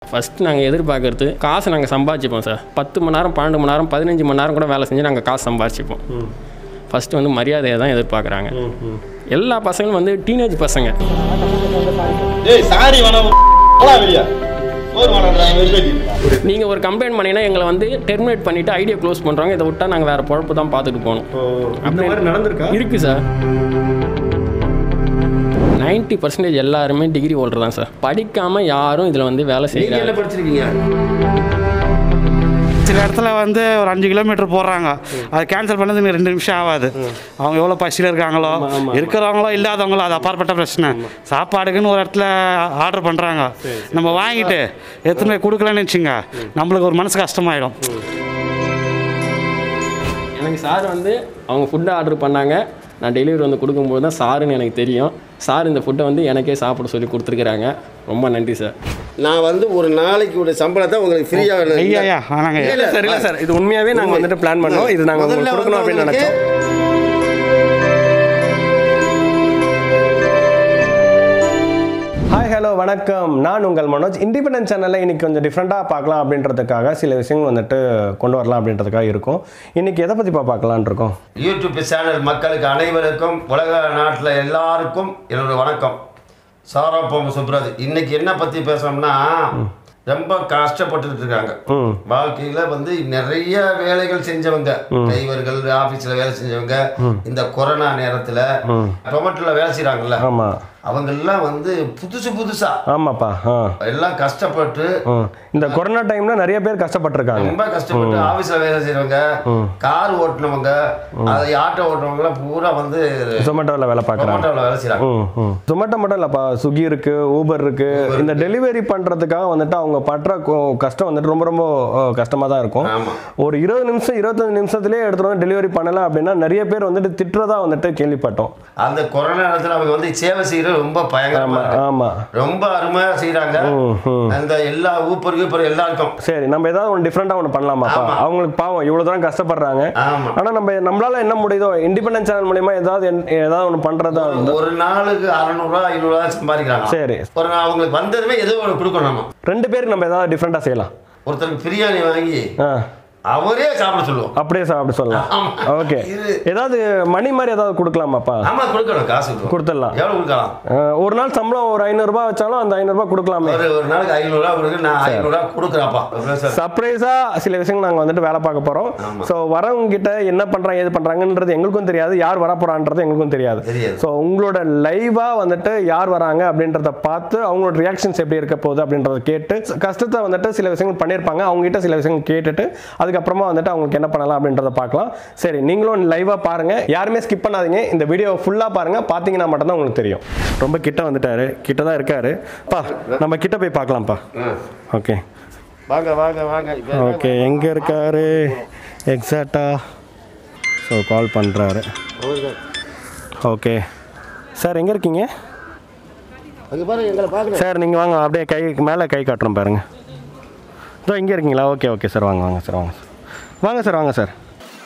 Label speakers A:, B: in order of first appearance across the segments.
A: First நாங்கள் எதிர்பார்க்கறது காசு நாங்கள் சம்பாதிச்சுப்போம் சார் பத்து மணி நேரம் பன்னெண்டு மணி நேரம் பதினஞ்சு மணி நேரம் கூட வேலை செஞ்சு நாங்கள் காசு சம்பாதிச்சுப்போம் ஃபஸ்ட்டு வந்து மரியாதையை தான் எதிர்பார்க்குறாங்க எல்லா பசங்களும் வந்து டீனேஜ் பசங்க
B: ஏய் சாரி வேணாம் போடா வெளிய சோறு வேணாம்டா வெறுப்பேத்தி
A: நீங்கள் ஒரு கம்ப்ளைண்ட் பண்ணீங்கன்னா எங்களை வந்து டெர்மினேட் பண்ணிவிட்டு ஐடியா க்ளோஸ் பண்ணுறாங்க இதை விட்டால் நாங்கள் வேறு பொழப்பு தான் பார்த்துட்டு போகணும்
C: அந்த மாதிரி நடந்திருக்கா
A: இருக்குது சார் நைன்ட்டி பர்சன்டேஜ் எல்லாருமே டிகிரி ஹோல்டர் தான் சார் படிக்காமல் யாரும் இதில் வந்து வேலை
B: நீங்க
A: செய்கிறாங்க
B: என்ன படிச்சிருக்கீங்க
D: சில இடத்துல வந்து ஒரு அஞ்சு கிலோமீட்டர் போடுறாங்க அது கேன்சல் பண்ணதுக்கு ரெண்டு நிமிஷம் ஆகாது அவங்க எவ்வளோ பசியில் இருக்காங்களோ இருக்கிறவங்களோ இல்லாதவங்களோ அது அப்பாற்பட்ட பிரச்சனை சாப்பாடுக்குன்னு ஒரு இடத்துல ஆர்டர் பண்ணுறாங்க நம்ம வாங்கிட்டு எத்தனை போய் கொடுக்கலன்னு வச்சுங்க நம்மளுக்கு ஒரு மனசு கஷ்டமாயிடும்
A: எனக்கு சார் வந்து அவங்க ஃபுட்டு ஆர்டர் பண்ணாங்க நான் டெலிவரி வந்து கொடுக்கும்போது தான் சாருன்னு எனக்கு தெரியும் சார் இந்த ஃபுட்டை வந்து எனக்கே சாப்பிட சொல்லி கொடுத்துருக்குறாங்க ரொம்ப நன்றி சார்
B: நான் வந்து ஒரு நாளைக்கு ஒரு சம்பளத்தை உங்களுக்கு ஃப்ரீயா
D: ஐயா ஐயா ஆனாங்க
B: இல்ல,
C: சார் இல்லை சார் இது உண்மையாகவே நாங்கள் வந்துட்டு பிளான் பண்ணோம் இது நாங்கள் உங்களுக்கு கொடுக்கணும் அப்படின்னு நினச்சோம் ஹாய் ஹலோ வணக்கம் நான் உங்கள் மனோஜ் இண்டிபெண்டன்ஸ் சேனலில் இன்னைக்கு கொஞ்சம் டிஃப்ரெண்ட்டாக பார்க்கலாம் அப்படின்றதுக்காக சில விஷயங்கள் வந்துட்டு கொண்டு வரலாம் அப்படின்றதுக்காக இருக்கும் இன்னைக்கு எதை பற்றி பார்க்கலான் இருக்கோம்
B: யூடியூப் சேனல் மக்களுக்கு அனைவருக்கும் உலக நாட்டில் எல்லாருக்கும் என்னோட வணக்கம் சாராப்பம் சுப்ராஜ் இன்னைக்கு என்ன பற்றி பேசணும்னா ரொம்ப கஷ்டப்பட்டுட்டு இருக்காங்க
C: ம்
B: வாழ்க்கையில வந்து நிறைய வேலைகள் செஞ்சவங்க டிரைவர்கள் ஆபீஸ்ல வேலை செஞ்சவங்க இந்த கொரோனா நேரத்துல டொமேட்டோல வேலை செய்றாங்கல்ல
C: ஆமாம்
B: அவங்க எல்லாம் வந்து புதுசு புதுசா
C: ஆமாப்பா ஆ
B: எல்லாம் கஷ்டப்பட்டு
C: ம். இந்த கொரோனா டைமில் நிறைய பேர் கஷ்டப்பட்டிருக்காங்க
B: ரொம்ப கஷ்டப்பட்டு ஆபீஸ்ல வேலை செய்றவங்க கார் ஓட்டுனவங்க அதை ஆட்டோ ஓட்டுனவங்க எல்லாம் பூரா வந்து
C: ஜொமேட்டோவில் வேலை பார்க்குறாங்க
B: டொமேட்டோல வேலை செய்றாங்க
C: ம் ம் ஜொமேட்டோ மட்டும் இல்லைப்பா ஸ்விக்கி இருக்கு ஊபர் இருக்கு இந்த டெலிவரி பண்ணுறதுக்காக வந்துட்டு அவங்க படுற கொ- கஷ்டம் வந்துட்டு ரொம்ப ரொம்ப கஷ்டமாக தான் இருக்கும்
B: ஆமா
C: ஒரு இருபது நிமிஷம் இருபத்தஞ்சு நிமிஷத்துலேயே எடுத்துகிட்டு வந்து டெலிவரி பண்ணலாம் அப்படின்னா நிறைய பேர் வந்துட்டு திட்டுறதா வந்துட்டு கேள்விப்பட்டோம்
B: அந்த கொரோனா நேரத்துல அவங்க வந்து சேவை செய்யறது ரொம்ப பயங்கரமா இருக்கு.
C: ஆமாம்
B: ரொம்ப அருமையா செய்றாங்க
C: ம் ம்
B: அந்த எல்லா ஊப்பர் கீப்பர் எல்லாருக்கும்
C: சரி நம்ம ஏதாவது ஒன்று டிஃப்ரெண்ட்டாக ஒன்று பண்ணலாமாப்பா
B: ஆமா.
C: அவங்களுக்கு பாவம் இவ்வளோ தூரம் கஷ்டப்படுறாங்க
B: ஆமா
C: ஆனால் நம்ம நம்மளால என்ன முடியுதோ இண்டிபெண்டன்ஸ் சேனல் மூலியமா ஏதாவது என்- ஏதாவது ஒன்று பண்ணுறதா
B: ஒரு நாளுக்கு அறநூறுவா ஐநூறுவா சம்பாதிக்கிறாங்க
C: சரி
B: ஒரு நாள் அவங்களுக்கு வந்ததுமே ஏதோ ஒன்று கொடுக்கணும் நம்ம
C: ரெண்டு பேருக்கு நம்ம ஏதாவது டிஃப்ரெண்ட்டாக செய்யலாம்
B: ஒருத்தருக்கு பிரியாணி வாங்கி
C: ஆ
B: அவரே சாப்பிட சொல்லுவோம்
C: அப்படியே சார் அப்படி சொல்லலாம்
B: ஆமா.
C: ஓகே
B: இது-
C: ஏதாவது மணி மாதிரி ஏதாவது கொடுக்கலாமாப்பா
B: ஆமா கொடுக்கணும் காசு கொடுக்கணும்.
C: கொடுத்துடலாம்
B: எவ்வளவு கொடுக்கலாம்
C: அஹ், ஒரு நாள் சம்பளம் ஒரு ஐநூறுரூபா வச்சாலும் அந்த ஐநூறுரூபா கொடுக்கலாமே
B: ஒரு ஒரு நாளைக்கு ஐநூறுரூவா கொடுக்க நான் ஐநூறுரூவா கொடுக்குறாப்பா சார்
C: சர்ப்ரைஸாக சில விஷயங்கள் நாங்கள் வந்துட்டு வேலை பார்க்க போகிறோம்
B: ஆமா.
C: ஸோ வரவங்க கிட்ட என்ன பண்ணுறாங்க ஏது பண்ணுறாங்கன்றது எங்களுக்கும் தெரியாது யார் வர போகிறான்றது எங்களுக்கும் தெரியாது
B: தெரியாது.
C: ஸோ உங்களோட லைவாக வந்துட்டு யார் வராங்க அப்படின்றத பார்த்து அவங்களோட ரியாக்ஷன்ஸ் எப்படி இருக்க போகுது அப்படின்றத கேட்டு கஷ்டத்தை வந்துட்டு சில விஷயங்கள் பண்ணியிருப்பாங்க அவங்க கிட்ட சில விஷயங்கள் கேட்டுட்டு அதுக்கப்புறமா வந்துட்டு அவங்களுக்கு என்ன பண்ணலாம் அப்படின்றத பார்க்கலாம் சரி நீங்களும் லைவாக பாருங்கள் யாருமே ஸ்கிப் பண்ணாதீங்க இந்த வீடியோ ஃபுல்லாக பாருங்கள் பார்த்தீங்கன்னா மட்டும்தான் உங்களுக்கு தெரியும் ரொம்ப கிட்ட வந்துட்டாரு கிட்ட தான் இருக்காரு பா நம்ம கிட்ட போய் பார்க்கலாம்ப்பா ஓகே
B: வாங்க வாங்க வாங்க இப்ப
C: ஓகே எங்கே இருக்காரு எக்ஸாக்டா ஸோ கால் பண்ணுறாரு
B: அவர்தான்.
C: ஓகே சார் எங்கே இருக்கீங்க
B: அங்க பாருங்க எங்களை பாக்குறேன்
C: சார் நீங்கள் வாங்க அப்படியே கை மேலே கை காட்டுறோம் பாருங்க இதோ இங்கே இருக்கீங்களா ஓகே ஓகே சார் வாங்க வாங்க சார் வாங்க சார் வாங்க சார் வாங்க சார்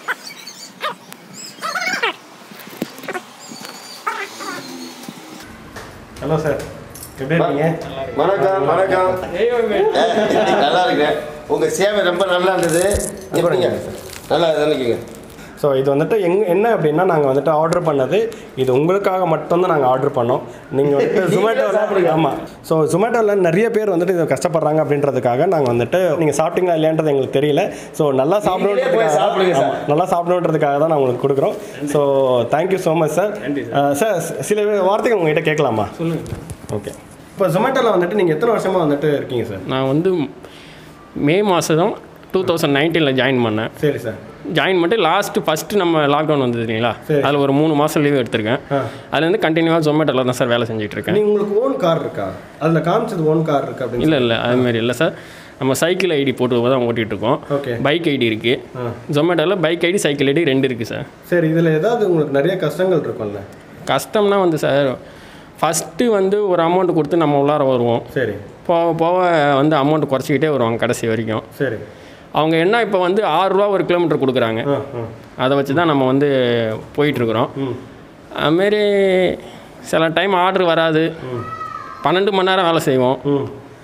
C: ஹலோ சார் எப்படி இருக்கீங்க
B: வணக்கம் வணக்கம் ஏய், நல்லா இருக்கேன் உங்க சேவை ரொம்ப நல்லா இருந்தது எப்படிங்க நல்லா நினைக்கிங்க
C: ஸோ இது வந்துட்டு எங் என்ன அப்படின்னா நாங்கள் வந்துட்டு ஆர்டர் பண்ணது இது உங்களுக்காக மட்டும்தான் நாங்கள் ஆர்டர் பண்ணோம் நீங்கள் வந்துட்டு ஜொமேட்டோவில் ஆமாம் ஸோ ஜொமேட்டோவில் நிறைய பேர் வந்துட்டு இது கஷ்டப்படுறாங்க அப்படின்றதுக்காக நாங்கள் வந்துட்டு நீங்கள் சாப்பிட்டீங்களா இல்லையான்றது எங்களுக்கு தெரியல ஸோ நல்லா
B: நீங்களே போய்
C: சாப்பிடணுன்றதுக்காக
B: சாப்பிடுங்க சார்.
C: ஆமா, நல்லா சாப்பிடணுன்றதுக்காக தான் நான் உங்களுக்கு கொடுக்குறோம் so thank you so much sir sir சில வார்த்தைகள் உங்ககிட்ட கேட்கலாமா
A: சொல்லுங்கள்
C: ஓகே இப்போ ஜொமேட்டோவில் வந்துட்டு நீங்கள் எத்தனை வருஷமாக வந்துட்டு இருக்கீங்க சார்
A: நான் வந்து மே மாதம் டூ தௌசண்ட் நைன்டீனில் ஜாயின் பண்ணேன்
C: சரி சார்
A: ஜாயின் பண்ணிட்டு லாஸ்ட்டு ஃபஸ்ட்டு நம்ம லாக்டவுன் வந்தது இல்லைங்களா
C: சரி.
A: அதில் ஒரு மூணு மாதம் லீவ் எடுத்திருக்கேன்
C: ஆ.
A: அதுல இருந்து கண்டினியூவாக ஜொமேட்டோவில் தான் சார் வேலை செஞ்சுட்டு இருக்கேன்
C: நீங்கள் உங்களுக்கு ஓன் கார் இருக்கா அதில் காமிச்சது ஓன் கார் இருக்கு அப்படின்னு
A: இல்லை இல்லை அதுமாரி இல்லை சார் நம்ம சைக்கிள் ஐடி போட்டு தான் ஓட்டிகிட்டு இருக்கோம்
C: ஓகே
A: பைக் ஐடி இருக்குது ஜொமேட்டோவில் பைக் ஐடி சைக்கிள் ஐடி ரெண்டு இருக்குது சார்
C: சரி இதில் ஏதாவது உங்களுக்கு நிறைய கஷ்டங்கள் இருக்கும்ல
A: கஷ்டம்னா வந்து சார் ஃபஸ்ட்டு வந்து ஒரு அமௌண்ட் கொடுத்து நம்ம உள்ளார வருவோம்
C: சரி
A: போக போக வந்து அமௌண்ட் குறைச்சிக்கிட்டே வருவாங்க கடைசி வரைக்கும்
C: சரி
A: அவங்க என்ன இப்போ வந்து ஆறுரூவா ஒரு கிலோமீட்டர் கொடுக்குறாங்க
C: ஆ ஆ
A: அதை வச்சு தான் நம்ம வந்து போயிட்டுருக்குறோம்
C: ம்
A: அதுமாரி சில டைம் ஆர்டர் வராது பன்னெண்டு மணி நேரம் வேலை செய்வோம்
C: ம்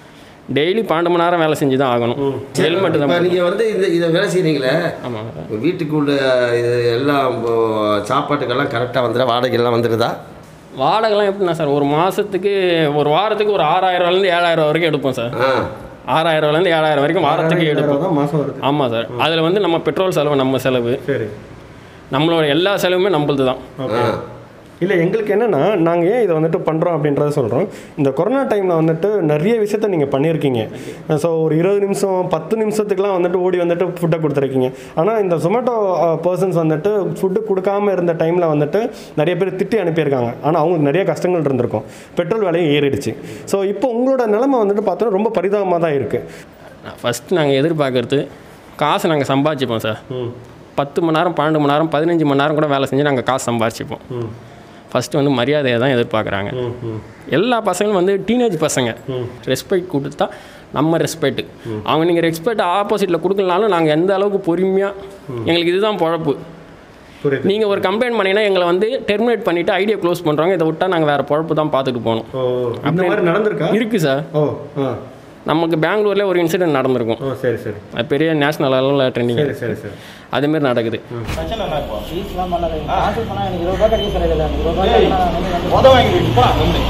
A: டெய்லி பன்னெண்டு மணி நேரம் வேலை செஞ்சு தான் ஆகணும் ஹெல்மெட்
B: இப்போ
A: தான்
B: நீங்கள் வந்து இந்த இதை வேலை செய்கிறீங்களே
A: ஆமாங்க சார்
B: இப்போ வீட்டுக்குள்ள இது எல்லாம் இப்போ சாப்பாட்டுக்கெல்லாம் கரெக்டாக வந்துடும் வாடகைலாம் வந்துடுதா
A: வாடகைலாம் எப்படின்னா சார் ஒரு மாதத்துக்கு ஒரு வாரத்துக்கு ஒரு ஆறாயிரரூவாலேருந்து ஏழாயிரம் வரைக்கும் எடுப்போம் சார்
B: ஆ
A: ஆறாயிரரூவாலேருந்து ஏழாயிரம் வரைக்கும் வாரத்துக்கு எடுப்போம்
C: தான் மாதம் வருது
A: ஆமாம் சார் அதில் வந்து நம்ம பெட்ரோல் செலவு நம்ம செலவு
C: சரி
A: நம்மளோட எல்லா செலவுமே நம்மளது தான்
C: ஓகே இல்லை எங்களுக்கு என்னென்னா நாங்கள் ஏன் இதை வந்துட்டு பண்ணுறோம் அப்படின்றத சொல்கிறோம் இந்த கொரோனா டைமில் வந்துட்டு நிறைய விஷயத்த நீங்கள் பண்ணியிருக்கீங்க ஸோ ஒரு இருபது நிமிஷம் பத்து நிமிஷத்துக்குலாம் வந்துட்டு ஓடி வந்துட்டு ஃபுட்டை கொடுத்துருக்கீங்க ஆனால் இந்த ஜொமேட்டோ பர்சன்ஸ் வந்துட்டு ஃபுட்டு கொடுக்காம இருந்த டைமில் வந்துட்டு நிறைய பேர் திட்டி அனுப்பியிருக்காங்க ஆனால் அவங்களுக்கு நிறைய கஷ்டங்கள் இருந்திருக்கும் பெட்ரோல் விலையும் ஏறிடுச்சு ஸோ இப்போ உங்களோட நிலைமை வந்துட்டு பார்த்தோன்னா ரொம்ப பரிதாபமாக தான் இருக்குது
A: ஃபஸ்ட்டு நாங்கள் எதிர்பார்க்கறது காசு நாங்கள் சம்பாதிச்சுப்போம் சார் பத்து மணி நேரம் பன்னெண்டு மணி நேரம் பதினஞ்சு மணி நேரம் கூட வேலை செஞ்சு நாங்கள் காசு சம்பாதிச்சுப்போம் ஃபஸ்ட்டு வந்து மரியாதையை தான் எதிர்பார்க்குறாங்க எல்லா பசங்களும் வந்து டீனேஜ் பசங்க ரெஸ்பெக்ட் கொடுத்தா நம்ம ரெஸ்பெக்ட் அவங்க நீங்கள் ரெஸ்பெக்ட் ஆப்போசிட்டில் கொடுக்கலனாலும் நாங்கள் எந்த அளவுக்கு பொறுமையாக எங்களுக்கு இதுதான் பொழப்பு
C: புரியுது
A: நீங்கள் ஒரு கம்ப்ளைண்ட் பண்ணீங்கன்னா எங்களை வந்து டெர்மினேட் பண்ணிவிட்டு ஐடியா க்ளோஸ் பண்ணுறாங்க இதை விட்டால் நாங்கள் வேறு பொழப்பு தான் பார்த்துட்டு போகணும்
C: ஓ இந்த மாதிரி நடந்திருக்கா
A: இருக்குது சார்
C: ஓ ஆ
A: நமக்கு பெங்களூர்ல ஒரு இன்சிடென்ட் நடந்திருக்கும்
C: ஓ சரி சரி
A: அது பெரிய நேஷனல் லெவலில் ட்ரெண்டிங்
C: சரி சரி சரி
A: அதுமாரி நடக்குது
E: ஃபீஸ்லாம் பண்ணாத காசு பண்ணால் எனக்கு இருபது ரூபா கிடைக்கும் சார் இதில் இருபது ரூபா கிடைக்கும் நான் வந்து
F: உத வாங்கிட்டு போடா கம்பெனி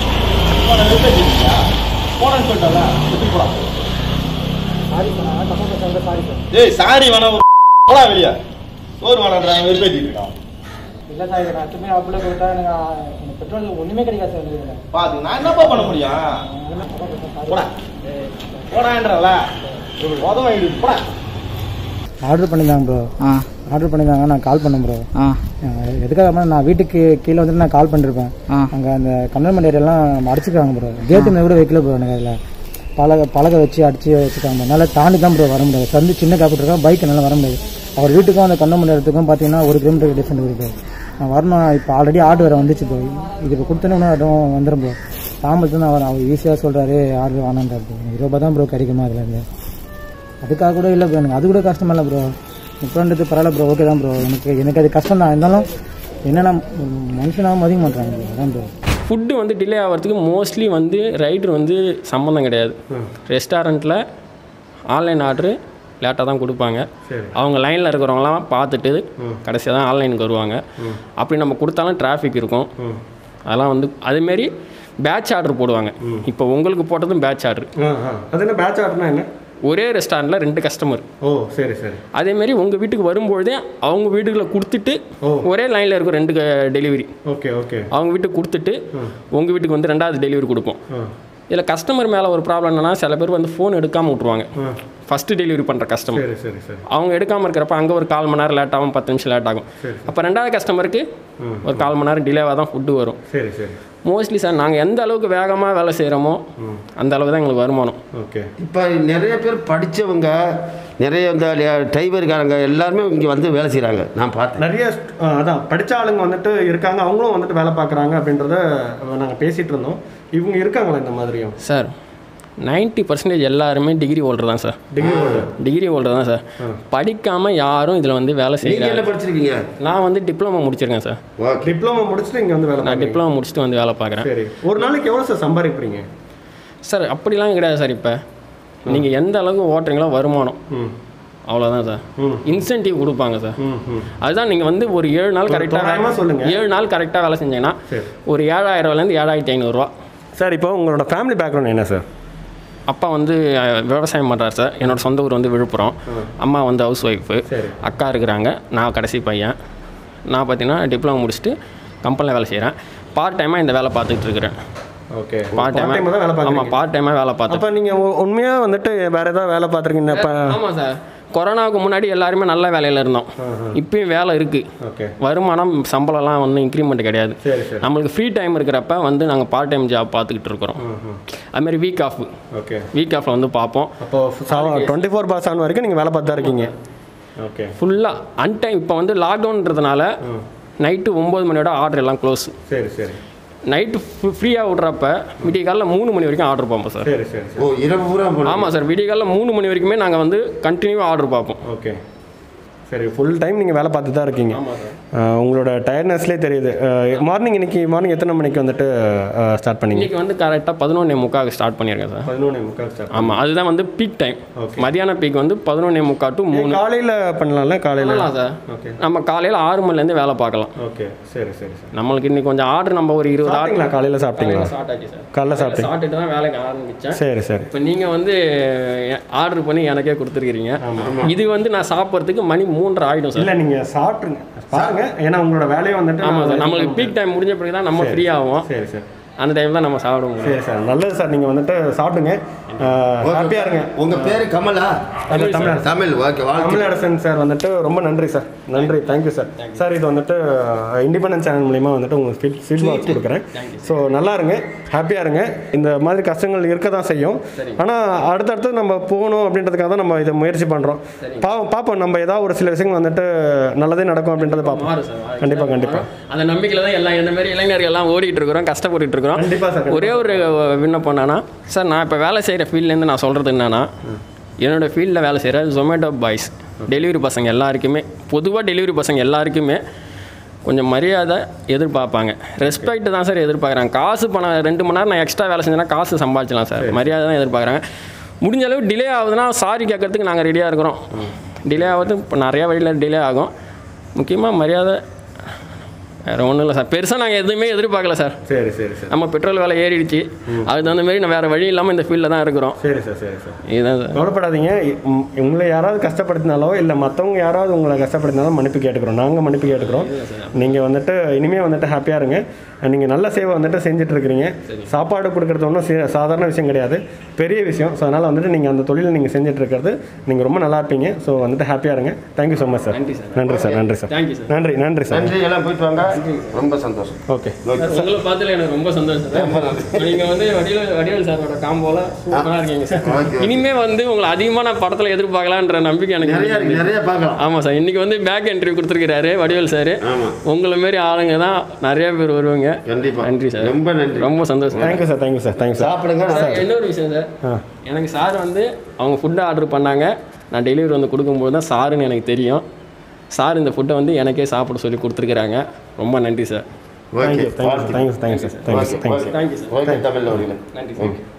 F: போனேன்னு சொல்லிட்டல எடுத்துட்டு போடா
E: சாரி சார் நான் தப்பாக பேசுறது சாரி சார்
F: டேய் சாரி வேணா ஒரு போடா வெளியா சோறு வேணான்றாங்க வெறுப்பேற்றிட்டு இருக்கான்
E: இல்லை சார் இது நான் எப்பவுமே அப்படியே கொடுத்தா எனக்கு ஆ, எனக்கு பெட்ரோல் ஒன்றுமே கிடைக்காது சார் எனக்கு இதில்
F: பாத்து நான் என்னப்பா பண்ண முடியும் போடா போடான்றல உத வாங்கிட்டு போடா
E: ஆர்டர் பண்ணியிருந்தாங்க ப்ரோ
G: ஆ
E: ஆர்டர் பண்ணியிருந்தாங்க நான் கால் பண்ணேன் ப்ரோ
G: ஆ
E: எதுக்காக நான் வீட்டுக்கு கீழே வந்துட்டு நான் கால் பண்ணிருப்பேன்
G: ஆ.
E: அங்கே அந்த கண்ணன் ஏரியாலாம் அடிச்சுக்காங்க ப்ரோ கேட்டு கூட வைக்கல ப்ரோ எனக்கு அதில் பலகை பலகை வச்சு அடிச்சு வச்சுக்காங்க என்னால் தாண்டி தான் ப்ரோ வர முடியாது சந்து சின்ன காப்பிட்டு இருக்கா பைக் என்னால் வர முடியாது அவர் வீட்டுக்கும் அந்த கண்ணன் இடத்துக்கும் பார்த்தீங்கன்னா ஒரு கிலோமீட்டர் டிஸ்டன்ஸ் இருக்குது நான் வரணும் இப்போ ஆல்ரெடி ஆர்டர் வேறு வந்துச்சு ப்ரோ இது இப்போ கொடுத்தோன்னே அதுவும் வந்துடும் ப்ரோ தாமதத்து தான் வரேன் அவர் ஈஸியாக சொல்கிறாரு ஆர்டர் வேணான்றாரு ப்ரோ இருபது ரூபா தான் ப்ரோ கிடைக்குமா அதுலேருந்து அதுக்காக கூட இல்லை ப்ரோ எனக்கு அது கூட கஷ்டமா இல்லை ப்ரோ முப்பது பரவாயில்ல ப்ரோ ஓகே தான் ப்ரோ எனக்கு எனக்கு அது கஷ்டம் தான் இருந்தாலும் என்னென்னா மனுஷனாக மதிக்க மாட்டாங்க ப்ரோ அதான் ப்ரோ
A: ஃபுட்டு வந்து டிலே ஆகிறதுக்கு மோஸ்ட்லி வந்து ரைடர் வந்து சம்மந்தம் கிடையாது ரெஸ்டாரண்ட்டில் ஆன்லைன் ஆர்டரு லேட்டாக தான் கொடுப்பாங்க அவங்க லைனில் இருக்கிறவங்களாம் பார்த்துட்டு கடைசியாக தான் ஆன்லைனுக்கு வருவாங்க அப்படி நம்ம கொடுத்தாலும் டிராஃபிக் இருக்கும் அதெல்லாம் வந்து அதுமாரி பேட்ச் ஆர்டர் போடுவாங்க இப்போ உங்களுக்கு போட்டதும் பேட்ச் ஆர்டர்
C: ஆ ஆ அது என்ன பேட்ச் ஆர்டர்னா என்ன
A: ஒரே ரெஸ்டாரண்ட்டில் ரெண்டு கஸ்டமர்
C: ஓ சரி சரி
A: அதேமாரி உங்கள் வீட்டுக்கு வரும்பொழுதே அவங்க வீட்டுக்குள்ள கொடுத்துட்டு ஒரே லைனில் இருக்கும் ரெண்டு டெலிவரி
C: ஓகே ஓகே
A: அவங்க வீட்டுக்கு கொடுத்துட்டு உங்கள் வீட்டுக்கு வந்து ரெண்டாவது டெலிவரி கொடுப்போம் இதில் கஸ்டமர் மேலே ஒரு ப்ராப்ளம் என்னன்னா சில பேர் வந்து ஃபோன் எடுக்காமல் விட்ருவாங்க ஃபஸ்ட்டு டெலிவரி பண்ணுற கஸ்டமர்
C: சரி சரி சரி
A: அவங்க எடுக்காமல் இருக்கிறப்ப அங்கே ஒரு கால் மணி நேரம் லேட் ஆகும் பத்து நிமிஷம் லேட் ஆகும் அப்போ ரெண்டாவது கஸ்டமருக்கு ஒரு கால் மணி நேரம் டிலேவாக தான் ஃபுட்டு வரும்
C: சரி சரி
A: மோஸ்ட்லி சார் நாங்கள் எந்த அளவுக்கு வேகமாக வேலை செய்கிறோமோ அந்த அளவுக்கு தான் எங்களுக்கு வருமானம்
C: ஓகே
B: இப்போ நிறைய பேர் படித்தவங்க நிறைய இந்த டிரைவர்காரங்க எல்லாருமே இங்கே வந்து வேலை செய்கிறாங்க நான் பார்த்தேன்
C: நிறைய st- ஆ, அதான் படித்த ஆளுங்க வந்துட்டு இருக்காங்க அவங்களும் வந்துட்டு வேலை பார்க்குறாங்க அப்படின்றத நாங்கள் பேசிகிட்டு இருந்தோம் இவங்க இருக்காங்களா இந்த மாதிரியும்
A: சார் 90% பர்சன்டேஜ் எல்லாருமே டிகிரி ஹோல்டர் தான் sir
C: degree holder
A: degree holder தான் சார் படிக்காமல் யாரும் இதில் வந்து வேலை
B: நீங்கள் என்ன
A: செய்கிறாங்க
B: படிச்சிருக்கீங்க
A: நான் வந்து டிப்ளமோ முடிச்சிருக்கேன் சார்
B: ஓகே
C: டிப்ளமோ முடிச்சுட்டு இங்கே வந்து வேலை
A: நான்
C: பார்க்குறீங்க
A: டிப்ளமோ முடிச்சுட்டு வந்து வேலை பார்க்குறேன்
C: சரி ஒரு நாளைக்கு எவ்வளோ சார் சம்பாதிக்கிறீங்க
A: சார் அப்படிலாம் கிடையாது சார் இப்போ நீங்கள் எந்த அளவுக்கு ஓட்டுறீங்களோ வருமானம்
C: ம்
A: அவ்வளோதான் சார்
C: ம்.
A: இன்சென்டிவ் கொடுப்பாங்க சார்
C: ம் ம்
A: அதுதான் நீங்கள் வந்து ஒரு ஏழு நாள்
C: தோராயமா
A: கரெக்டாக
C: சொல்லுங்க.
A: ஏழு நாள் கரெக்டாக வேலை செஞ்சீங்கன்னா
C: சரி.
A: ஒரு ஏழாயிரூவாலேருந்து ஏழாயிரத்தி ஐநூறுரூவா
C: சார் இப்போ உங்களோட ஃபேமிலி பேக்ரவுண்ட் என்ன சார்
A: அப்பா வந்து அஹ், விவசாயம் பண்ணுறாரு சார் என்னோட சொந்த ஊர் வந்து விழுப்புரம் அம்மா வந்து ஹவுஸ் ஒய்ஃபு
C: சரி.
A: அக்கா இருக்கிறாங்க நான் கடைசி பையன் நான் பார்த்தீங்கன்னா டிப்ளமோ முடிச்சுட்டு கம்பெனியில் வேலை செய்கிறேன் பார்ட் டைமாக இந்த வேலை பார்த்துக்கிட்டு இருக்கிறேன்
C: ஓகே
A: பார்ட்
C: டைம்
A: டைமாக
C: தான் வேலை
A: ஆமாம்
C: பார்க்குறீங்க
A: பார்ட் டைமாக வேலை பார்த்தேன்
C: அப்போ நீங்கள் உண்மையாக வந்துட்டு வேற ஏதாவது வேலை பார்த்துருக்கீங்க இப்போ
A: ஆமாம் சார் கொரோனாவுக்கு முன்னாடி எல்லாருமே நல்ல வேலையில் இருந்தோம் இப்பயும் வேலை இருக்குது
C: ஓகே
A: வருமானம் சம்பளம்லாம் ஒன்றும் இன்க்ரிமெண்ட் கிடையாது
C: சரி சரி
A: நம்மளுக்கு ஃப்ரீ டைம் இருக்கிறப்ப வந்து நாங்கள் பார்ட் டைம் ஜாப் பார்த்துக்கிட்டு இருக்கிறோம் அதுமாரி வீக் ஆஃப்
C: ஓகே
A: வீக் ஆஃபில் வந்து பார்ப்போம்
C: அப்போ டுவெண்ட்டி ஃபோர் பாஸ் ஆன் வரைக்கும் நீங்கள் வேலை பார்த்து தான் இருக்கீங்க ஓகே
A: ஃபுல்லாக அன்டைம் இப்போ வந்து லாக்டவுன்றதுனால நைட்டு ஒம்பது மணியோட ஆர்டர் எல்லாம் க்ளோஸ்
C: சரி சரி
A: நைட்டு ஃப்ரீயாக விட்றப்ப விடிய காலைல மூணு மணி வரைக்கும் ஆர்டர் பார்ப்போம் சார்
C: சரி சரி
B: ஓ இரவு பூரா போனீங்க.
A: ஆமாம் சார் விடிய காலைல மூணு மணி வரைக்குமே நாங்கள் வந்து கண்டினியூவாக ஆர்டர் பார்ப்போம்
C: ஓகே சரி ஃபுல் டைம் நீங்கள் வேலை பார்த்து தான் இருக்கீங்க அஹ், உங்களோட டயர்ட்னஸ்லேயே தெரியுது மார்னிங் இன்னைக்கு மார்னிங் எத்தனை மணிக்கு வந்துட்டு ஸ்டார்ட் பண்ணீங்க
A: இன்னைக்கு வந்து கரெக்டாக பதினொன்னே முக்காவுக்கு ஸ்டார்ட் பண்ணியிருக்கேன் சார்
C: பதினொன்று முக்கால் ஸ்டார்ட்
A: ஆமாம் அதுதான் வந்து பீக் டைம் மதியான பீக் வந்து பதினொன்னே முக்கா டு மூணு
C: காலையில் பண்ணலாம்ல காலையில்
A: பண்ணலாம் சார்
C: ஓகே
A: நம்ம காலையில் ஆறு மணிலேருந்து வேலை பார்க்கலாம்
C: ஓகே சரி சரி சரி
A: நம்மளுக்கு இன்னைக்கு கொஞ்சம் ஆர்டர் நம்ம ஒரு இருபது
C: சாப்பிட்டீங்களா
A: ஆர்டர்
C: காலையில் சாப்பிட்டீங்களா
A: ஸ்டார்ட் ஆச்சு சார்
C: காலைல சாப்பிட்டீங்க
A: சாப்பிட்டுட்டு தான் வேலைக்கு ஆரம்பித்தேன்
C: சரி சரி
A: இப்போ நீங்கள் வந்து ஆர்டர் பண்ணி எனக்கே கொடுத்துருக்கீங்க இது வந்து நான் சாப்பிட்றதுக்கு மணி மூன்றரை ஆகிடும் சார்
C: இல்லை நீங்கள் சாப்பிட்ருங்க பாருங்க ஏன்னா உங்களோட வேலையை வந்துட்டு
A: ஆமாம்
C: நான்
A: சார் நம்மளுக்கு பீக் டைம் முடிஞ்ச பிறகு தான் நம்ம ஃப்ரீ ஆகும்
C: சரி சரி
A: அந்த டைம் தான் நம்ம சாப்பிட முடியும்
C: சரி சார் நல்லது சார் நீங்கள் வந்துட்டு சாப்பிடுங்க ஹாப்பியாக இருங்க
B: உங்க பேரு கமலா
C: தமிழ் தமிழ்
B: தமிழ் ஓகே வாழ்க்கை
C: தமிழரசன் சார் வந்துட்டு ரொம்ப நன்றி சார் நன்றி தேங்க்யூ சார் சார் இது வந்துட்டு இண்டிபெண்டன்ஸ் சேனல் மூலிமா வந்துட்டு உங்களுக்கு ஃபீட் ஃபீட்பேக் கொடுக்குறேன் ஸோ நல்லா இருங்க ஹாப்பியாக இருங்க இந்த மாதிரி கஷ்டங்கள் இருக்க தான் செய்யும் ஆனால் அடுத்தடுத்து நம்ம போகணும் அப்படின்றதுக்காக தான் நம்ம இதை முயற்சி பண்ணுறோம் பா பார்ப்போம் நம்ம ஏதாவது ஒரு சில விஷயங்கள் வந்துட்டு நல்லதே நடக்கும் அப்படின்றத பார்ப்போம்
A: மாறும் சார் மாறும்.
C: கண்டிப்பாக கண்டிப்பாக
A: அந்த நம்பிக்கையில் தான் எல்லாம் இந்த மாதிரி இளைஞர்கள் எல்லாம் ஓடிட்டு இருக்கிறோம் கஷ்டப்பட்டுட்டு இருக்கிறோம்
C: கண்டிப்பாக சார்
A: ஒரே ஒரு விண்ணப்பம் என்னன்னா சார் நான் இப்போ வேலை செய்கிற ஃபீல்ட்லேருந்து நான் சொல்கிறது என்னன்னா என்னோட ஃபீல்டில் வேலை செய்கிற ஜொமேட்டோ பாய்ஸ் டெலிவரி பசங்க எல்லாருக்குமே பொதுவாக டெலிவரி பசங்க எல்லாருக்குமே கொஞ்சம் மரியாதை எதிர்பார்ப்பாங்க ரெஸ்பெக்ட் தான் சார் எதிர்பார்க்குறாங்க காசு பணம் ரெண்டு மணி நேரம் நான் எக்ஸ்ட்ரா வேலை செஞ்சேன்னா காசு சம்பாதிச்சலாம் சார் மரியாதை தான் எதிர்பார்க்குறாங்க முடிஞ்ச அளவு டிலே ஆகுதுன்னா சாரி கேட்கறதுக்கு நாங்கள் ரெடியாக இருக்கிறோம் டிலே ஆகுது இப்போ நிறையா வழியில் டிலே ஆகும் முக்கியமாக மரியாதை வேறு ஒன்றும் இல்லை சார் பெருசாக நாங்கள் எதுவுமே எதிர்பார்க்கல சார்
C: சரி சரி சார்
A: நம்ம பெட்ரோல் விலை ஏறிடுச்சு அதுக்கு தகுந்த மாதிரி நான் வேறு வழி இல்லாமல் இந்த ஃபீல்டில் தான் இருக்கிறோம்
C: சரி சார் சரி சார்
A: இதுதான் சார்
C: கவலைப்படாதீங்க உம், உங்களை யாராவது கஷ்டப்படுத்தினாலோ இல்லை மற்றவங்க யாராவது உங்களை கஷ்டப்படுத்தினாலும் மன்னிப்பு கேட்டுக்கிறோம் நாங்கள் மன்னிப்பு கேட்டுக்கிறோம் நீங்கள் வந்துட்டு இனிமேல் வந்துட்டு ஹாப்பியாக இருங்க நீங்கள் நல்ல சேவை வந்துட்டு செஞ்சுட்டு இருக்கிறீங்க சாப்பாடு கொடுக்குறது ஒன்றும் சே- சாதாரண விஷயம் கிடையாது பெரிய விஷயம் ஸோ அதனால் வந்துட்டு நீங்கள் அந்த தொழிலை நீங்கள் செஞ்சுட்டு இருக்கிறது நீங்கள் ரொம்ப நல்லா இருப்பீங்க ஸோ வந்துட்டு ஹாப்பியாக இருங்க தேங்க்யூ ஸோ மச் சார்
A: நன்றி சார்.
C: நன்றி சார் நன்றி சார்
A: தேங்க்யூ சார்
C: நன்றி நன்றி சார்
B: நன்றி எல்லாம் போயிட்டு வாங்க ரொம்ப சந்தோஷம்
C: ஓகே
A: உங்களை பார்த்துல எனக்கு ரொம்ப சந்தோஷம் சார் நீங்கள் வந்து வடிவேல் வடிவேல் சாரோட காம்போல சூப்பராக இருக்கீங்க சார் இனிமே வந்து உங்களை அதிகமாக நான் படத்தில் எதிர்பார்க்கலான்ற நம்பிக்கை எனக்கு
B: நிறைய இருக்கு
A: இருக்கு.
B: நிறைய பார்க்கலாம்
A: ஆமாம் சார் இன்னைக்கு வந்து பேக் என்ட்ரி கொடுத்துருக்கிறாரு வடிவேல் சார்
B: ஆமா
A: உங்களை மாரி ஆளுங்க தான் நிறைய பேர் வருவாங்க
B: கண்டிப்பா
A: நன்றி சார்
B: ரொம்ப நன்றி
A: ரொம்ப சந்தோஷம்
C: thank you sir thank you sir thank you sir
B: சாப்பிடுங்க
A: சார், இன்னொரு விஷயம் சார்
C: ஆ
A: எனக்கு சார் வந்து அவங்க ஃபுட்டை ஆர்டர் பண்ணாங்க நான் டெலிவரி வந்து கொடுக்கும்போது தான் சாருன்னு எனக்கு தெரியும் சார் இந்த ஃபுட்டை வந்து எனக்கே சாப்பிட சொல்லி கொடுத்துருக்குறாங்க ரொம்ப நன்றி sir
B: okay
C: thank you thank you thank you thank you sir thank you sir thank you sir
A: thank you sir
B: okay தமிழில் வருகிறேன்
A: நன்றி சார்
B: ஓகே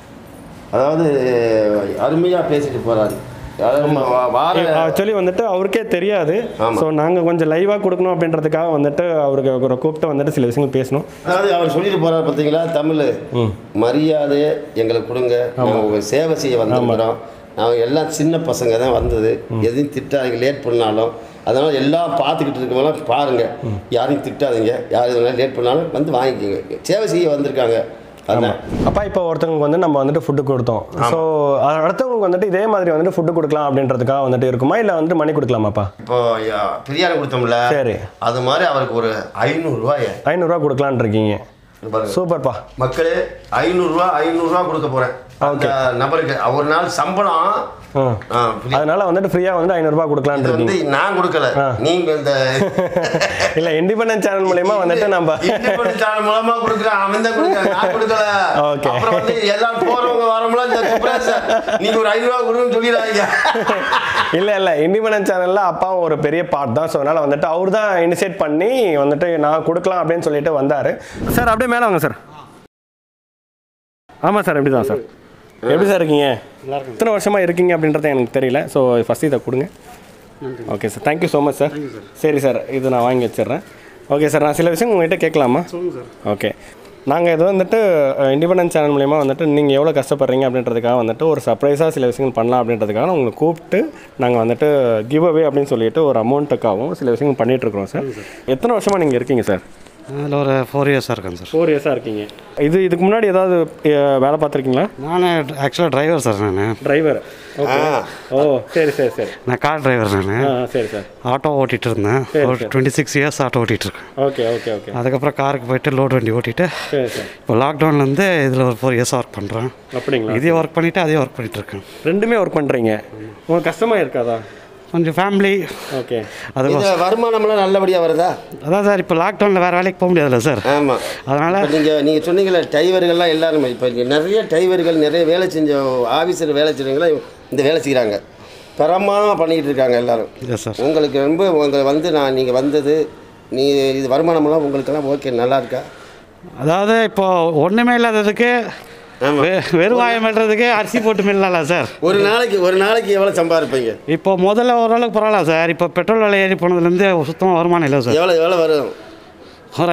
B: அதாவது அருமையாக பேசிட்டு போகிறாரு அதாவது வா- வார
C: ஆக்சுவலி வந்துட்டு அவருக்கே தெரியாது
B: ஆமா.
C: ஸோ நாங்கள் கொஞ்சம் லைவாக கொடுக்கணும் அப்படின்றதுக்காக வந்துட்டு அவருக்கு ஒரு கூப்பிட்டு வந்துட்டு சில விஷயங்கள் பேசணும்
B: அதாவது அவர் சொல்லிட்டு போறாரு பார்த்தீங்களா தமிழ் மரியாதையை எங்களுக்கு கொடுங்க நாங்கள் உங்கள் சேவை செய்ய வந்திருக்கிறோம் நாங்கள் எல்லாம் சின்ன பசங்க தான் வந்தது எதையும் திட்டாதீங்க லேட் பண்ணாலும் அதனால் எல்லாம் பார்த்துக்கிட்டு இருக்கவங்களாம் பாருங்கள் யாரையும் திட்டாதீங்க யார் எதுனாலும் லேட் பண்ணாலும் வந்து வாங்கிக்கோங்க சேவை செய்ய வந்திருக்காங்க அதான்
C: அப்பா இப்போ ஒருத்தவங்களுக்கு வந்து நம்ம வந்துட்டு ஃபுட்டு கொடுத்தோம் ஸோ அடுத்தவங்களுக்கு வந்துட்டு இதே மாதிரி வந்துட்டு ஃபுட்டு கொடுக்கலாம் அப்படின்றதுக்காக வந்துட்டு இருக்குமா இல்லை வந்துட்டு மணி கொடுக்கலாமாப்பா
B: இப்போ யா, பிரியாணி கொடுத்தோம்ல
C: சரி
B: அது மாதிரி அவருக்கு ஒரு ஐநூறுரூவாய
C: ஐநூறுரூவா கொடுக்கலான்னு இருக்கீங்க
B: பாருங்க
C: சூப்பர்ப்பா
B: மக்களே ஐநூறுரூவா ஐநூறுரூவா கொடுக்க போகிறேன் அந்த நபருக்கு ஒரு நாள் சம்பளம்
C: ம்
B: ஆ, பிரி-
C: அதனால வந்துட்டு ஃப்ரீயாக வந்துட்டு ஐநூறுரூவா கொடுக்கலான்னு
B: இது
C: இருக்கீங்க
B: வந்து நான் கொடுக்கல நீங்க இந்த
C: இல்லை இண்டிபெண்டன்ட் சேனல் மூலயமா வந்துட்டு நம்ம
B: இண்டிபெண்டன்ட் சேனல் மூலமா கொடுக்குறேன் அவன் தான் கொடுக்குறேன் நான் கொடுக்கல
C: Okay.
B: அப்புறம் வந்து எல்லாம் போறவங்க வரவங்களாம் இந்த குப்ராஸ் நீங்க ஒரு ஐநூறு ரூபா கொடுன்னு சொல்லிடுறாங்க
C: இல்லை இல்லை இண்டிபெண்டன்ட் சேனலில் அப்பாவும் ஒரு பெரிய பார்ட் தான் ஸோ அதனால் வந்துட்டு அவர் தான் இனிஷியேட் பண்ணி வந்துட்டு நான் கொடுக்கலாம் அப்படின்னு சொல்லிட்டு வந்தார் சார் அப்படியே மேலே வாங்க சார் ஆமாம் சார் எப்படி தான் சார் எப்படி சார் இருக்கீங்க எத்தனை வருஷமாக இருக்கீங்க அப்படின்றது எனக்கு தெரியல ஸோ ஃபஸ்ட் இதை கொடுங்க okay sir thank you so much sir சரி சார் இது நான் வாங்கி வச்சிடுறேன் ஓகே சார் நான் சில விஷயம் உங்கள்கிட்ட கேட்கலாமா ஓகே நாங்கள் இது வந்துட்டு இண்டிபெண்டன்ஸ் சேனல் மூலயமா வந்துட்டு நீங்கள் எவ்வளோ கஷ்டப்படுறீங்க அப்படின்றதுக்காக வந்துட்டு ஒரு சர்ப்ரைஸாக சில விஷயங்கள் பண்ணலாம் அப்படின்றதுக்காக உங்களை கூப்பிட்டு நாங்கள் வந்துட்டு கிவ் அவே அப்படின்னு சொல்லிட்டு ஒரு அமௌண்ட்டுக்காகவும் சில விஷயங்கள் பண்ணிகிட்ருக்குறோம் சார் எத்தனை வருஷமாக நீங்கள் இருக்கீங்க சார்
D: அதில் ஒரு ஃபோர் இயர்ஸாக இருக்கேன் சார்
C: ஃபோர் இயர்ஸாக இருக்கீங்க இது இதுக்கு முன்னாடி ஏதாவது அஹ், வேலை பார்த்துருக்கீங்களா
D: நான் ஆக்சுவலாக டிரைவர் சார் நான்
C: டிரைவர் ஓகே ஓ சரி சரி சரி
D: நான் கார் டிரைவர் நான்
C: ஆ சரி சார்
D: ஆட்டோ ஓட்டிகிட்டு இருந்தேன் ஒரு டுவெண்ட்டி சிக்ஸ் இயர்ஸ் ஆட்டோ ஓட்டிகிட்டு இருக்கேன்
C: ஓகே ஓகே ஓகே
D: அதுக்கப்புறம் காருக்கு போயிட்டு லோடு வண்டி ஓட்டிட்டு
C: சரி சார்
D: இப்போ லாக்டவுன்லேருந்து இதில் ஒரு ஃபோர் இயர்ஸாக ஒர்க் பண்ணுறேன்
C: அப்படிங்களா
D: இதே ஒர்க் பண்ணிவிட்டு அதே ஒர்க் பண்ணிட்டு இருக்கேன்
C: ரெண்டுமே ஒர்க் பண்ணுறீங்க உங்களுக்கு கஷ்டமாக இருக்காதா
D: கொஞ்சம் ஃபேமிலி
C: ஓகே
D: அது
B: இது வருமானம்லாம் நல்லபடியா வருதா
D: அதான் சார் இப்போ லாக்டவுனில் வேறு வேலைக்கு போக முடியாதுல்ல சார்
B: ஆமா
D: அதனால்
B: இப்ப நீங்க நீங்க சொன்னீங்கல்ல டிரைவர்கள்லாம் எல்லாருமே இப்போ நிறைய டிரைவர்கள் நிறைய வேலை செஞ்ச ஆஃபீஸர் வேலை செய்கிறவங்களாம் இந்த வேலை செய்கிறாங்க பிரமாதமாக பண்ணிக்கிட்டு இருக்காங்க எல்லாரும்
D: எஸ் சார்
B: உங்களுக்கு ரொம்ப உங்களை வந்து நான் நீங்கள் வந்தது நீ இது வருமானமெல்லாம் உங்களுக்கெல்லாம் ஓகே நல்லா இருக்கா
D: அதாவது இப்போ ஒன்றுமே இல்லாததுக்கு வெ- வெறும் வாயம் வெட்டுறதுக்கு அரிசி போட்டு மில்லல சார்
B: ஒரு நாளைக்கு ஒரு நாளைக்கு எவ்வளோ சம்பாதிப்பீங்க
D: இப்போ முதல்ல ஓரளவுக்கு பரவாயில்ல சார் இப்போ பெட்ரோல் விலை ஏறி போனதுலேருந்து சுத்தமாக வருமானம் இல்லை சார்
B: எவ்வளோ எவ்வளோ வரும்
D: ஒரு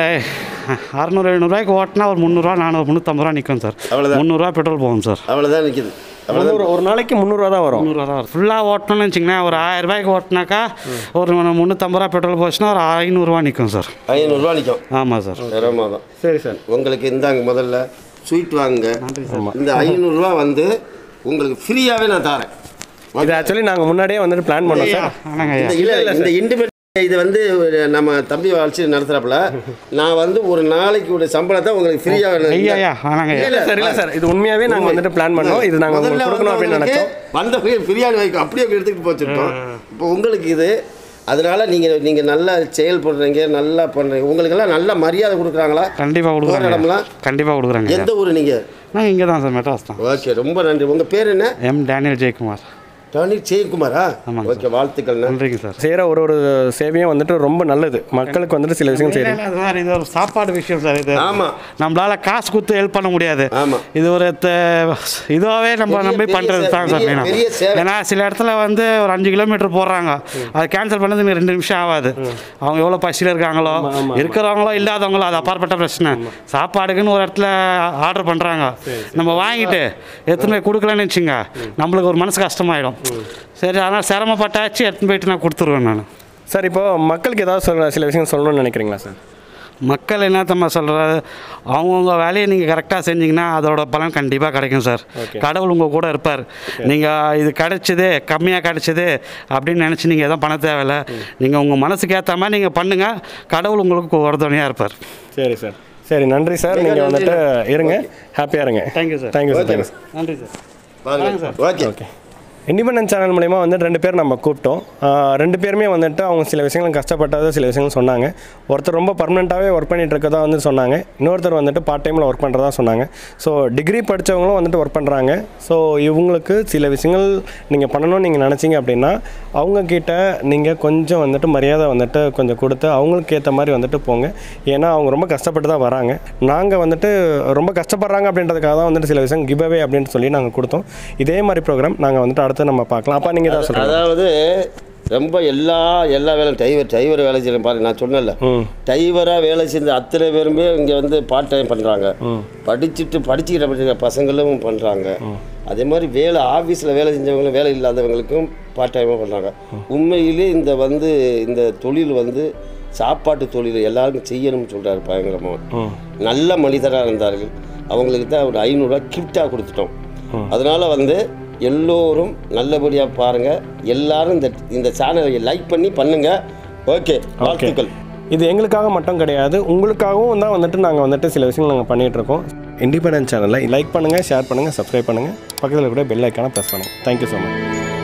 D: அறநூறு எழுநூறுவாய்க்கு ஓட்டினா ஒரு முந்நூறுரூவா நானூறு முந்நூற்றம்பது ரூபா நிற்கும் சார்
B: அவ்வளவுதான்.
D: முந்நூறுரூவா பெட்ரோல் போகும் சார்
B: அவ்வளோதான் நிற்கிது அவ்வளோதான்
C: முந்நூறு ஒரு நாளைக்கு முந்நூறுரூவா தான் வரும்
D: முந்நூறுவா தான் வரும் ஃபுல்லாக ஓட்டணும்னு வச்சிங்கன்னா ஒரு ஆயிரம் ரூபாய்க்கு ஓட்டினாக்கா ஒரு முந்நூற்றம்பது ரூபா பெட்ரோல் போச்சுன்னா ஒரு ஐநூறுரூவா நிற்கும் சார்
B: ஐநூறுரூவா நிற்கும்
D: ஆமாம் சார்
B: பிரமாதம்
C: சரி சார்
B: உங்களுக்கு இந்தாங்க முதல்ல ஸ்வீட் வாங்குங்க இந்த ஐநூறுரூவா வந்து உங்களுக்கு ஃப்ரீயாகவே நான் தரேன்
C: இது ஆக்சுவலி நாங்கள் முன்னாடியே வந்துட்டு பிளான் பண்ணோம் சார்
D: ஆனாங்க ஐயா
B: இந்த இல்லை இந்த இண்டிபெண்ட் இது வந்து ஒரு நம்ம தம்பி வளர்ச்சி நடத்துகிறப்பல நான் வந்து ஒரு நாளைக்கு ஒரு சம்பளத்தை உங்களுக்கு ஃப்ரீயாக
D: ஐயா ஐயா ஆனாங்க ஐயா
B: இல்ல,
C: சார் இல்லை சார் இது உண்மையாகவே நாங்கள் வந்துட்டு பிளான் பண்ணோம் இது நாங்கள் உங்களுக்கு கொடுக்கணும் அப்படின்னு நினச்சோம்
B: வந்த பிரியாணி வைக்கும் அப்படியே எடுத்துக்கிட்டு போச்சுட்டோம் இப்போ உங்களுக்கு இது அதனால நீங்கள் நீங்கள் நல்லா செயல்படுறீங்க நல்லா பண்ணுறீங்க உங்களுக்கெல்லாம் நல்ல மரியாதை கொடுக்குறாங்களா
D: கண்டிப்பாக
B: போகிற
D: கொடுக்குறாங்க
B: இடம்லாம்
D: கண்டிப்பாக கொடுக்குறாங்க ஐயா
B: எந்த ஊர் நீங்கள்
D: நாங்கள் இங்கே தான் சார் மெட்ராஸ் தான்
B: ஓகே ரொம்ப நன்றி உங்கள் பேர் என்ன
D: எம் டேனியல் ஜெயக்குமார்
B: டானி ஜெயக்குமாரா
D: ஆமாங்க
B: ஓகே வாழ்த்துக்கள் நன்றி
D: நன்றிங்க சார்
C: செய்கிற ஒரு ஒரு சேவையும் வந்துட்டு ரொம்ப நல்லது மக்களுக்கு வந்துட்டு சில விஷயங்கள் செய்யுது
D: இல்ல, இல்ல, சார் இது ஒரு சாப்பாடு விஷயம் சார் இது
B: ஆமா.
D: நம்மளால காசு கொடுத்து ஹெல்ப் பண்ண முடியாது
B: ஆமா.
D: இது ஒரு த- இதுவாகவே நம்ம
B: பெரிய-
D: நம்பி
B: பெரிய
D: பண்ணுறது
B: சே-
D: தான் சார்
B: பெரிய-
D: வேணும்
B: பெரிய சேவை.
D: ஏன்னா சில இடத்துல வந்து ஒரு அஞ்சு கிலோமீட்டர் போடுறாங்க அது கேன்சல் பண்ணது ரெண்டு நிமிஷம் ஆகாது அவங்க எவ்வளோ பசியில் இருக்காங்களோ இருக்கிறவங்களோ இல்லாதவங்களோ அது அப்பாற்பட்ட பிரச்சனை சாப்பாடுக்குன்னு ஒரு இடத்துல ஆர்டர் பண்ணுறாங்க நம்ம வாங்கிட்டு எடுத்துன்னு போய் கொடுக்கலன்னு வச்சுங்க நம்மளுக்கு ஒரு மனசு கஷ்டமாயிடும் சரி அதனால் சிரமப்பட்டாச்சு எடுத்துன்னு போயிட்டு நான் கொடுத்துருவேன் நான்
C: சார் இப்போ மக்களுக்கு ஏதாவது சொல்ல சில விஷயம் சொல்லணும்னு நினைக்கிறீங்களா சார்
D: மக்கள் என்னத்தம்மா சொல்கிறது அவங்கவுங்க வேலையை நீங்கள் கரெக்டாக செஞ்சீங்கன்னா அதோட பலன் கண்டிப்பாக கிடைக்கும் சார் கடவுள் உங்கள் கூட இருப்பார் நீங்கள் இது கிடைச்சது கம்மியாக கிடைச்சது அப்படின்னு நினச்சி நீங்கள் எதுவும் பண்ண தேவையில்ல நீங்கள் உங்கள் மனசுக்கு ஏற்ற மாதிரி நீங்கள் பண்ணுங்கள் கடவுள் உங்களுக்கு உறுதுணையாக இருப்பார்
C: சரி சார் சரி நன்றி சார் நீங்கள் வந்துட்டு இருங்க ஹாப்பியாக இருங்க
D: thank you sir
C: thank you sir thank you sir
D: நன்றி சார்
B: பாருங்க ஓகே
C: ஓகே இண்டிபெண்டன்ஸ் சேனல் மூலயமா வந்து ரெண்டு பேர் நம்ம கூப்பிட்டோம் ஆஹ் ரெண்டு பேருமே வந்துட்டு அவங்க சில விஷயங்கள் கஷ்டப்பட்டதை சில விஷயங்கள் சொன்னாங்க ஒருத்தர் ரொம்ப பர்மனெண்ட்டாகவே ஒர்க் பண்ணிட்டு இருக்கதா வந்து சொன்னாங்க இன்னொருத்தர் வந்துட்டு பார்ட் டைமில் ஒர்க் பண்ணுறதா சொன்னாங்க ஸோ டிகிரி படித்தவங்களும் வந்துட்டு ஒர்க் பண்ணுறாங்க ஸோ இவங்களுக்கு சில விஷயங்கள் நீங்கள் பண்ணணும்னு நீங்கள் நினச்சிங்க அப்படின்னா அவங்க கிட்ட நீங்கள் கொஞ்சம் வந்துட்டு மரியாதை வந்துட்டு கொஞ்சம் கொடுத்து அவங்களுக்கு ஏற்ற மாதிரி வந்துட்டு போங்க ஏன்னா அவங்க ரொம்ப கஷ்டப்பட்டு தான் வராங்க நாங்கள் வந்துட்டு ரொம்ப கஷ்டப்படுறாங்க அப்படின்றதுக்காக தான் வந்துட்டு சில விஷயம் கிவ் அவே அப்படின்னு சொல்லி நாங்கள் கொடுத்தோம் இதே மாதிரி ப்ரோக்ராம் நாங்கள் வந்துட்டு அடுத்து நம்ம பார்க்கலாம் அப்பா நீங்கள் தான் சொல்லுங்கள்
B: அதாவது ரொம்ப எல்லா எல்லா வேலையும் டிரைவர் டிரைவர் வேலை செய்யற பாருங்க நான் சொன்னேன்ல
C: ம்
B: டிரைவராக வேலை செஞ்ச அத்தனை பேருமே இங்கே வந்து பார்ட் டைம் பண்ணுறாங்க படிச்சுட்டு படிச்சுக்கிட்ட படிக்கிற பசங்களும் பண்ணுறாங்க அதே மாதிரி வேலை ஆஃபீஸில் வேலை செஞ்சவங்களும் வேலை இல்லாதவங்களுக்கும் பார்ட் டைமாக பண்ணுறாங்க உண்மையிலே இந்த வந்து இந்த தொழில் வந்து சாப்பாட்டு தொழில் எல்லாருக்கும் செய்யணும்னு சொல்கிறாரு பயங்கரமாக நல்ல மனிதராக இருந்தார்கள் அவங்களுக்கு தான் ஒரு ஐநூறுரூவா கிஃப்டாக கொடுத்துட்டோம் அதனால் வந்து எல்லோரும் நல்லபடியாக பாருங்கள் எல்லாரும் இந்த இந்த சேனலை லைக் பண்ணி பண்ணுங்கள் ஓகே வாழ்த்துக்கள்
C: இது எங்களுக்காக மட்டும் கிடையாது உங்களுக்காகவும் தான் வந்துட்டு நாங்கள் வந்துட்டு சில விஷயங்கள் நாங்கள் பண்ணிகிட்டு இருக்கோம் இண்டிபெண்டன்ஸ் சேனலை லைக் பண்ணுங்கள் ஷேர் பண்ணுங்கள் சப்ஸ்கிரைப் பண்ணுங்கள் பக்கத்தில் கூட பெல் ஐக்கான ப்ரெஸ் பண்ணுங்கள் தேங்க்யூ ஸோ மச்